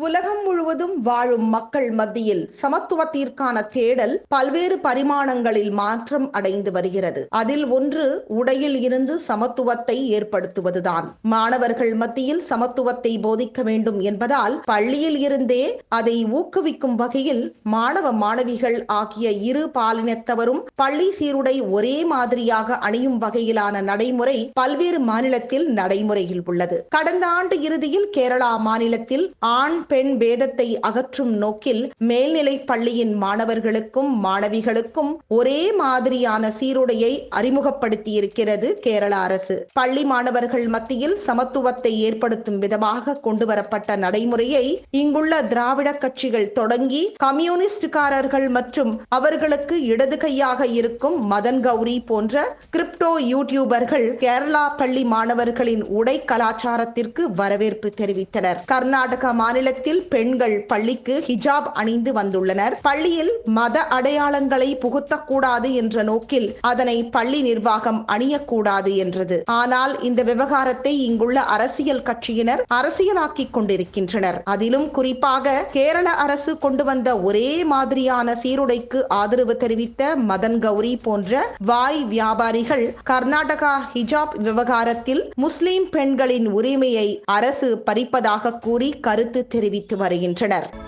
உலகம் முழுவதும் வாழும் மக்கள் மத்தியில் சமத்துவத்திற்கான தேடல் பல்வேறு பரிமாணங்களில் மாற்றம் அடைந்து வருகிறது அதில் ஒன்று உடையில் இருந்து சமத்துவத்தை ஏற்படுத்துவதுதான் மாணவர்கள் மத்தியில் சமத்துவத்தை போதிக்க வேண்டும் என்பதால் பள்ளியில் இருந்தே அதை ஊக்குவிக்கும் வகையில் மாணவ மாணவிகள் ஆகிய இரு பாலினத்தவரும் பள்ளி சீருடை ஒரே மாதிரியாக அணியும் வகையிலான நடைமுறை பல்வேறு மாநிலத்தில் நடைமுறையில் உள்ளது கடந்த ஆண்டு இறுதியில் கேரளா மாநிலத்தில் ஆண் பெண் பேதத்தை அகற்றும் நோக்கில் மேல்நிலை பள்ளியின் மாணவர்களுக்கும் மாணவிகளுக்கும் ஒரே மாதிரியான சீருடையை அறிமுகப்படுத்தி இருக்கிறது கேரள அரசு பள்ளி மாணவர்கள் மத்தியில் சமத்துவத்தை ஏற்படுத்தும் விதமாக கொண்டுவரப்பட்ட நடைமுறையை இங்குள்ள திராவிட கட்சிகள் தொடங்கி கம்யூனிஸ்டுக்காரர்கள் மற்றும் அவர்களுக்கு இடது கையாக இருக்கும் மதன் கௌரி போன்ற கிரிப்டோ யூடியூபர்கள் கேரளா பள்ளி மாணவர்களின் உடை கலாச்சாரத்திற்கு வரவேற்பு தெரிவித்தனர் கர்நாடக மாநிலத்தில் பெண்கள் பள்ளிக்கு ஹிஜாப் அணிந்து வந்துள்ளனர் பள்ளியில் மத அடையாளங்களை புகுத்தக்கூடாது என்ற நோக்கில் அதனை பள்ளி நிர்வாகம் அணியக்கூடாது என்றது ஆனால் இந்த விவகாரத்தை இங்குள்ள அரசியல் கட்சியினர் அரசியலாக்கிக் கொண்டிருக்கின்றனர் அதிலும் குறிப்பாக கேரள அரசு கொண்டு வந்த ஒரே மாதிரியான சீருடைக்கு ஆதரவு தெரிவித்த மதன் கௌரி போன்ற வாய் வியாபாரிகள் கர்நாடகா ஹிஜாப் விவகாரத்தில் முஸ்லிம் பெண்களின் உரிமையை அரசு பறிப்பதாக கூறி கருத்து தெரிவித்து வருகின்றனர்